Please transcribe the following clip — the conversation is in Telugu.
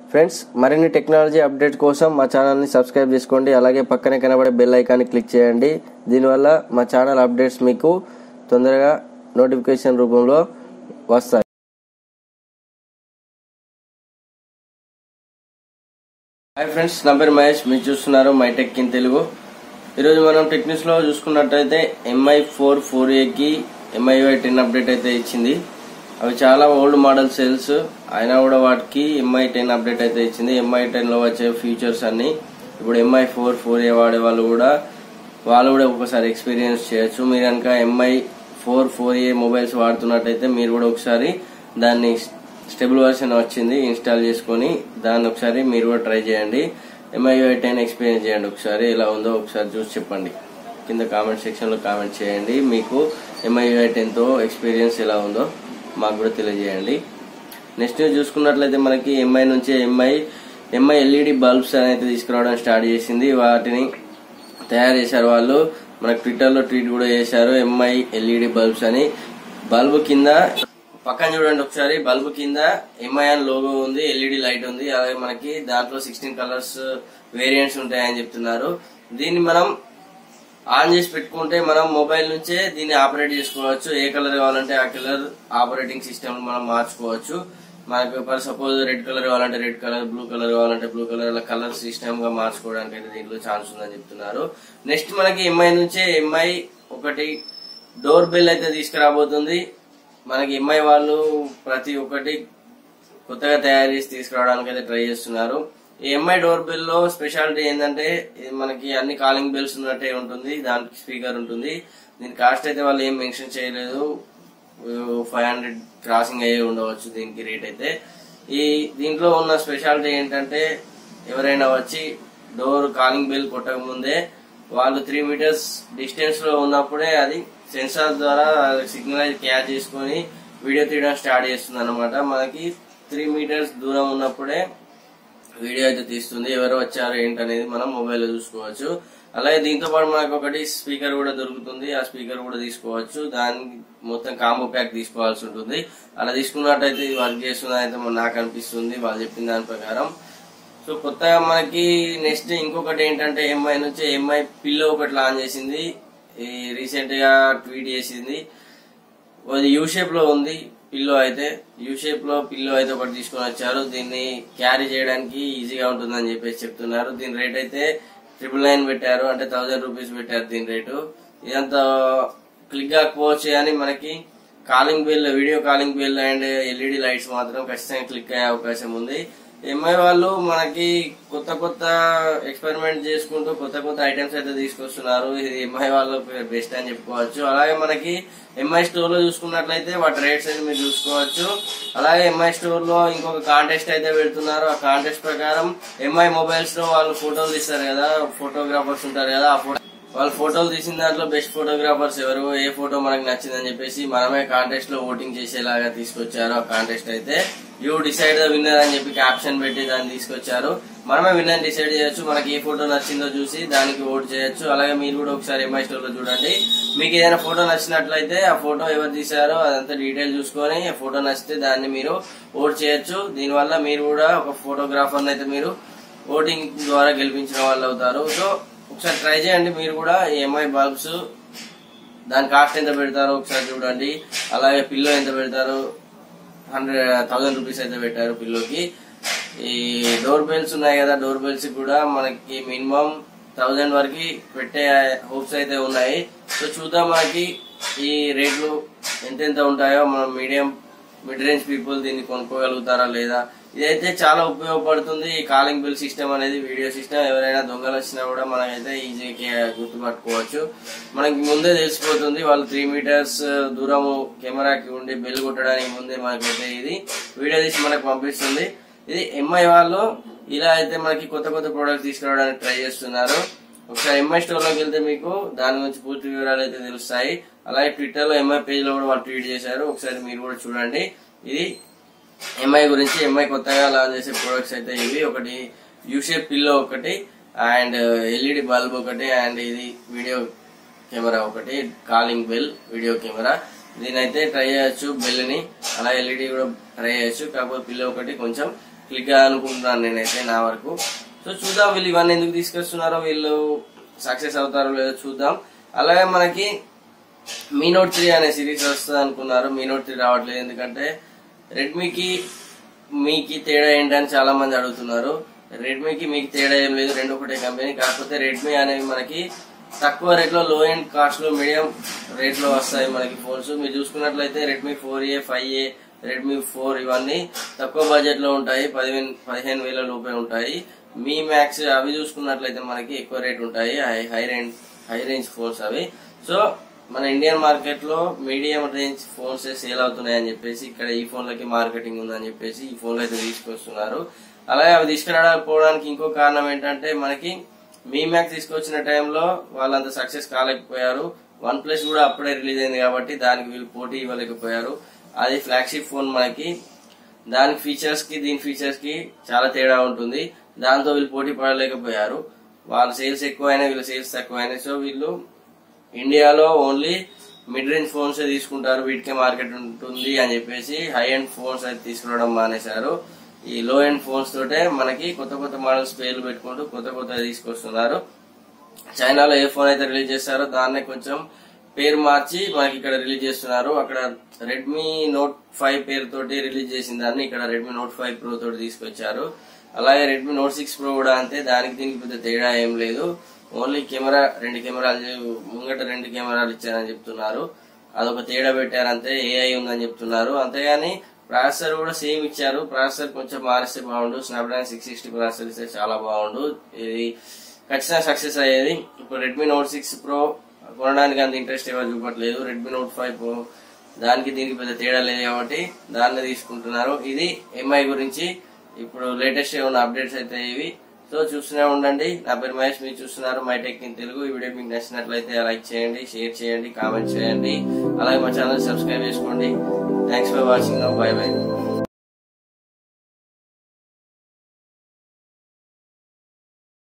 ఫ్రెండ్స్ మరిన్ని టెక్నాలజీ అప్డేట్ కోసం మా ఛానల్ని సబ్స్క్రైబ్ చేసుకోండి అలాగే పక్కనే కనబడే బెల్ ఐకాన్ని క్లిక్ చేయండి దీనివల్ల మా ఛానల్ అప్డేట్స్ మీకు తొందరగా నోటిఫికేషన్ రూపంలో వస్తాయి హాయ్ ఫ్రెండ్స్ నా పేరు మహేష్ మీరు చూస్తున్నారు మైటెక్ ఇన్ తెలుగు ఈరోజు మనం టెక్నిక్స్ లో చూసుకున్నట్టయితే ఎంఐ ఫోర్ ఫోర్ ఏకి ఎంఐ టెన్ అప్డేట్ అయితే ఇచ్చింది అవి చాలా ఓల్డ్ మోడల్ సెల్స్ అయినా కూడా వాటికి ఎంఐ టెన్ అప్డేట్ అయితే ఇచ్చింది ఎంఐ టెన్ లో వచ్చే ఫీచర్స్ అన్ని ఇప్పుడు ఎంఐ ఫోర్ ఫోర్ ఏ వాడే వాళ్ళు కూడా వాళ్ళు కూడా ఒకసారి ఎక్స్పీరియన్స్ చేయొచ్చు మీరు కనుక MI four four A mobiles వాడుతున్నట్టయితే మీరు కూడా ఒకసారి దాన్ని స్టెబుల్ వర్షన్ వచ్చింది ఇన్స్టాల్ చేసుకొని దాన్ని ఒకసారి మీరు కూడా ట్రై చేయండి ఎంఐ టెన్ ఎక్స్పీరియన్స్ చేయండి ఒకసారి ఎలా ఉందో ఒకసారి చూసి చెప్పండి కింద కామెంట్ సెక్షన్ లో కామెంట్ చేయండి మీకు ఎంఐ టెన్ తో ఎక్స్పీరియన్స్ ఎలా ఉందో మాకు కూడా తెలియజేయండి నెక్స్ట్ చూసుకున్నట్లయితే మనకి ఎంఐ నుంచి ఎంఐ ఎంఐ ఎల్ఈడి బల్బ్స్ అనేది తీసుకురావడం స్టార్ట్ చేసింది వాటిని తయారు చేశారు వాళ్ళు మనకు ట్విట్టర్ లో ట్వీట్ కూడా చేశారు ఎంఐ ఎల్ఈడి బల్బ్స్ అని బల్బ్ కింద పక్కన చూడండి ఒకసారి బల్బ్ కింద ఎంఐ అని లోగో ఉంది ఎల్ఈడి లైట్ ఉంది అలాగే మనకి దాంట్లో సిక్స్టీన్ కలర్స్ వేరియంట్స్ ఉంటాయని చెప్తున్నారు దీన్ని మనం ఆన్ చేసి పెట్టుకుంటే మనం మొబైల్ నుంచే దీన్ని ఆపరేట్ చేసుకోవచ్చు ఏ కలర్ కావాలంటే ఆ కలర్ ఆపరేటింగ్ సిస్టమ్ మనం మార్చుకోవచ్చు మనకు ఫర్ సపోజ్ రెడ్ కలర్ కావాలంటే రెడ్ కలర్ బ్లూ కలర్ కావాలంటే బ్లూ కలర్ అలా కలర్ సిస్టమ్ గా మార్చుకోవడానికి అయితే దీంట్లో ఛాన్స్ ఉందని చెప్తున్నారు నెక్స్ట్ మనకి ఎంఐ నుంచే ఎంఐ ఒకటి డోర్ బెల్ అయితే తీసుకురాబోతుంది మనకి ఎంఐ వాళ్ళు ప్రతి ఒక్కటి కొత్తగా తయారు చేసి తీసుకురావడానికి అయితే ట్రై చేస్తున్నారు ఈ ఎంఐ డోర్ బెల్ లో స్పెషాలిటీ ఏంటంటే ఇది మనకి అన్ని కాలింగ్ బెల్స్ ఉన్నట్టే ఉంటుంది దానికి స్పీకర్ ఉంటుంది దీని కాస్ట్ అయితే వాళ్ళు ఏం మెన్షన్ చేయలేదు ఫైవ్ హండ్రెడ్ క్రాసింగ్ అయ్యి ఉండవచ్చు దీనికి రేట్ అయితే ఈ దీంట్లో ఉన్న స్పెషాలిటీ ఏంటంటే ఎవరైనా వచ్చి డోర్ కాలింగ్ బెల్ కొట్టక ముందే వాళ్ళు త్రీ మీటర్స్ డిస్టెన్స్ లో ఉన్నప్పుడే అది సెన్సార్ ద్వారా సిగ్నల్ క్యాచ్ చేసుకొని వీడియో తీయడం స్టార్ట్ చేస్తుంది అనమాట మనకి త్రీ మీటర్స్ దూరం ఉన్నప్పుడే వీడియో అయితే తీస్తుంది ఎవరు వచ్చారు ఏంటనేది మనం మొబైల్ లో చూసుకోవచ్చు అలాగే దీంతో పాటు మనకు ఒకటి స్పీకర్ కూడా దొరుకుతుంది ఆ స్పీకర్ కూడా తీసుకోవచ్చు దానికి మొత్తం కాంబో ప్యాక్ తీసుకోవాల్సి ఉంటుంది అలా తీసుకున్నట్టయితే ఇది వర్క్ చేస్తుంది అయితే నాకు అనిపిస్తుంది వాళ్ళు చెప్పిన దాని ప్రకారం సో కొత్తగా మనకి నెక్స్ట్ ఇంకొకటి ఏంటంటే ఎంఐ నుంచి ఎంఐ పిల్లో ఒకటి లాంచ్ చేసింది ఈ రీసెంట్ గా ట్వీట్ చేసింది అది యూ షేప్ లో ఉంది పిల్లో అయితే యూ షేప్ లో పిల్లో అయితే ఒకటి తీసుకొని వచ్చారు దీన్ని క్యారీ చేయడానికి ఈజీగా ఉంటుందని చెప్పేసి చెప్తున్నారు దీని రేట్ అయితే ట్రిపుల్ నైన్ పెట్టారు అంటే థౌజండ్ రూపీస్ పెట్టారు దీని రేటు ఇదంతా క్లిక్ కాకపోవచ్చు కానీ మనకి calling bell video calling bell and LED lights మాత్రం ఖచ్చితంగా క్లిక్ అయ్యే అవకాశం ఉంది ఎంఐ వాళ్ళు మనకి కొత్త కొత్త ఎక్స్పెరిమెంట్ చేసుకుంటూ కొత్త కొత్త ఐటమ్స్ అయితే తీసుకొస్తున్నారు ఇది ఎంఐ వాళ్ళు బెస్ట్ అని చెప్పుకోవచ్చు అలాగే మనకి ఎంఐ స్టోర్ లో చూసుకున్నట్లయితే వాటి రేట్స్ అయితే మీరు చూసుకోవచ్చు అలాగే ఎంఐ స్టోర్ లో ఇంకొక కాంటెస్ట్ అయితే పెడుతున్నారు ఆ కాంటెస్ట్ ప్రకారం ఎంఐ మొబైల్స్ లో వాళ్ళు ఫోటోలు తీస్తారు కదా ఫోటోగ్రాఫర్స్ ఉంటారు కదా ఆ ఫోటో వాళ్ళు ఫోటోలు తీసిన దాంట్లో బెస్ట్ ఫోటోగ్రాఫర్స్ ఎవరు ఏ ఫోటో మనకు నచ్చిందని చెప్పేసి మనమే కాంటెస్ట్ లో ఓటింగ్ చేసేలాగా తీసుకొచ్చారు ఆ కాంటెస్ట్ అయితే యూ డిసైడ్ ద విన్నర్ అని చెప్పి క్యాప్షన్ పెట్టి దాన్ని తీసుకొచ్చారు మనమే విన్నర్ డిసైడ్ చేయొచ్చు మనకి ఏ ఫోటో నచ్చిందో చూసి దానికి ఓట్ చేయొచ్చు అలాగే మీరు కూడా ఒకసారి ఎంఐ స్టోర్ లో చూడండి మీకు ఏదైనా ఫోటో నచ్చినట్లయితే ఆ ఫోటో ఎవరు తీశారో అదంతా డీటెయిల్ చూసుకొని ఆ ఫోటో నచ్చితే దాన్ని మీరు ఓట్ చేయొచ్చు దీనివల్ల మీరు కూడా ఒక ఫోటోగ్రాఫర్ అయితే మీరు ఓటింగ్ ద్వారా గెలిపించిన వాళ్ళు అవుతారు సో ఒకసారి ట్రై చేయండి మీరు కూడా ఎంఐ బల్బ్స్ దాని కాస్ట్ ఎంత పెడతారో ఒకసారి చూడండి అలాగే పిల్లో ఎంత పెడతారో హండ్రెడ్ థౌసండ్ రూపీస్ అయితే పెట్టారు పిల్లోకి ఈ డోర్ బెల్స్ ఉన్నాయి కదా డోర్ బెల్స్ కూడా మనకి మినిమం థౌజండ్ వరకు పెట్టే హోప్స్ అయితే ఉన్నాయి సో చూద్దాం మనకి ఈ రేట్లు ఎంతెంత ఉంటాయో మనం మీడియం మిడ్ రేంజ్ పీపుల్ దీన్ని కొనుక్కోగలుగుతారా లేదా ఇదైతే చాలా ఉపయోగపడుతుంది ఈ కాలింగ్ బిల్ సిస్టమ్ అనేది వీడియో సిస్టమ్ ఎవరైనా దొంగలు వచ్చినా కూడా మనమైతే ఈజీగా గుర్తుపట్టుకోవచ్చు మనకి ముందే తెలిసిపోతుంది వాళ్ళు త్రీ మీటర్స్ దూరం కెమెరాకి ఉండి బెల్ కొట్టడానికి ముందే మనకైతే ఇది వీడియో తీసి మనకు పంపిస్తుంది ఇది ఎంఐ వాళ్ళు ఇలా అయితే మనకి కొత్త కొత్త ప్రోడక్ట్ తీసుకురావడానికి ట్రై చేస్తున్నారు ఒకసారి ఎంఐ స్టోర్ లోకి వెళ్తే మీకు దాని గురించి పూర్తి వివరాలు అయితే తెలుస్తాయి అలాగే ట్విట్టర్ లో ఎంఐ పేజ్ లో కూడా వాళ్ళు ట్వీట్ చేశారు ఒకసారి మీరు కూడా చూడండి ఇది ఎంఐ గురించి ఎంఐ కొత్తగా లాంచ్ చేసే ప్రొడక్ట్స్ అయితే ఇవి ఒకటి యూషేప్ పిల్లో ఒకటి అండ్ ఎల్ఈడి బల్బ్ ఒకటి అండ్ ఇది వీడియో కెమెరా ఒకటి కాలింగ్ బెల్ వీడియో కెమెరా దీని అయితే ట్రై చేయొచ్చు బెల్ ని అలా ఎల్ఈడి కూడా ట్రై చేయొచ్చు కాకపోతే పిల్లో ఒకటి కొంచెం క్లిక్ గా అనుకుంటున్నాను నేనైతే నా వరకు సో చూద్దాం వీళ్ళు ఇవన్నీ ఎందుకు తీసుకొస్తున్నారో వీళ్ళు సక్సెస్ అవుతారో లేదో చూద్దాం అలాగే మనకి మీ నోట్ త్రీ అనే సిరీస్ వస్తుంది అనుకున్నారు మీ నోట్ త్రీ రావట్లేదు ఎందుకంటే రెడ్మీకి మీకి తేడా ఏంటని చాలా మంది అడుగుతున్నారు రెడ్మీకి మీకు తేడా ఏం లేదు రెండు ఒకటే కంపెనీ కాకపోతే రెడ్మీ అనేవి మనకి తక్కువ రేట్ లో లో ఎండ్ కాస్ట్ లో మీడియం రేట్ లో వస్తాయి మనకి ఫోన్స్ మీరు చూసుకున్నట్లయితే Redmi four A five A Redmi four ఇవన్నీ తక్కువ బడ్జెట్ లో ఉంటాయి పదిహేను పదిహేను వేల లోపే ఉంటాయి మీ మ్యాక్స్ అవి చూసుకున్నట్లయితే మనకి ఎక్కువ రేట్ ఉంటాయి high high range high range phones అవి సో మన ఇండియన్ మార్కెట్ లో మీడియం రేంజ్ ఫోన్స్ సేల్ అవుతున్నాయి అని చెప్పేసి ఇక్కడ ఈ ఫోన్లకి మార్కెటింగ్ ఉందని చెప్పేసి ఈ ఫోన్లు అయితే తీసుకొస్తున్నారు అలాగే అవి తీసుకురాకపోవడానికి ఇంకో కారణం ఏంటంటే మనకి మీ మ్యాక్ తీసుకొచ్చిన టైంలో వాళ్ళంత సక్సెస్ కాలేకపోయారు వన్ ప్లస్ కూడా అప్పుడే రిలీజ్ అయింది కాబట్టి దానికి వీళ్ళు పోటీ ఇవ్వలేకపోయారు అది ఫ్లాగ్షిప్ ఫోన్ మనకి దాని ఫీచర్స్ కి దీని ఫీచర్స్ కి చాలా తేడా ఉంటుంది దాంతో వీళ్ళు పోటీ పడలేకపోయారు వాళ్ళ సేల్స్ ఎక్కువైనా వీళ్ళ సేల్స్ తక్కువైనాయి సో వీళ్ళు ఇండియాలో ఓన్లీ మిడ్ రేంజ్ ఫోన్స్ తీసుకుంటారు వీటికే మార్కెట్ ఉంటుంది అని చెప్పేసి హై ఎండ్ ఫోన్స్ అయితే తీసుకురావడం మానేశారు ఈ లో ఎండ్ ఫోన్స్ తోటే మనకి కొత్త కొత్త మోడల్స్ పేర్లు పెట్టుకుంటూ కొత్త కొత్త తీసుకొస్తున్నారు చైనాలో ఏ ఫోన్ అయితే రిలీజ్ చేస్తారో దాన్నే కొంచెం పేరు మార్చి మనకి ఇక్కడ రిలీజ్ చేస్తున్నారు అక్కడ రెడ్మీ నోట్ ఫైవ్ పేరు తోటి రిలీజ్ చేసిన దాన్ని ఇక్కడ రెడ్మీ నోట్ ఫైవ్ ప్రో తోటి తీసుకొచ్చారు అలాగే రెడ్మీ నోట్ సిక్స్ ప్రో కూడా అంతే దానికి దీనికి పెద్ద తేడా ఏం లేదు ఓన్లీ కెమెరా రెండు కెమెరాలు ముంగట రెండు కెమెరాలు ఇచ్చారని చెప్తున్నారు అదొక తేడా పెట్టారంతే ఏఐ ఉందని చెప్తున్నారు అంతేగాని ప్రాసెసర్ కూడా సేమ్ ఇచ్చారు ప్రాసెసర్ కొంచెం మారిస్తే బాగుండు స్నాప్డ్రాగన్ సిక్స్ సిక్స్టీ ప్రాసెసర్ ఇస్తే చాలా బాగుండు ఇది ఖచ్చితంగా సక్సెస్ అయ్యేది ఇప్పుడు రెడ్మీ నోట్ సిక్స్ ప్రో కొనడానికి అంత ఇంట్రెస్ట్ ఎవరు చూపట్లేదు రెడ్మీ నోట్ ఫైవ్ ప్రో దానికి దీనికి పెద్ద తేడా లేదు కాబట్టి దాన్ని తీసుకుంటున్నారు ఇది ఎంఐ గురించి ఇప్పుడు లేటెస్ట్ ఏమైనా అప్డేట్స్ అయితే ఇవి సో చూస్తూనే ఉండండి నా పేరు మహేష్ మీరు చూస్తున్నారు మై టెక్ ఇన్ తెలుగు ఈ వీడియో మీకు నచ్చినట్లయితే లైక్ చేయండి షేర్ చేయండి కామెంట్ చేయండి అలాగే మా ఛానల్ సబ్స్క్రైబ్ చేసుకోండి thanks for watching bye by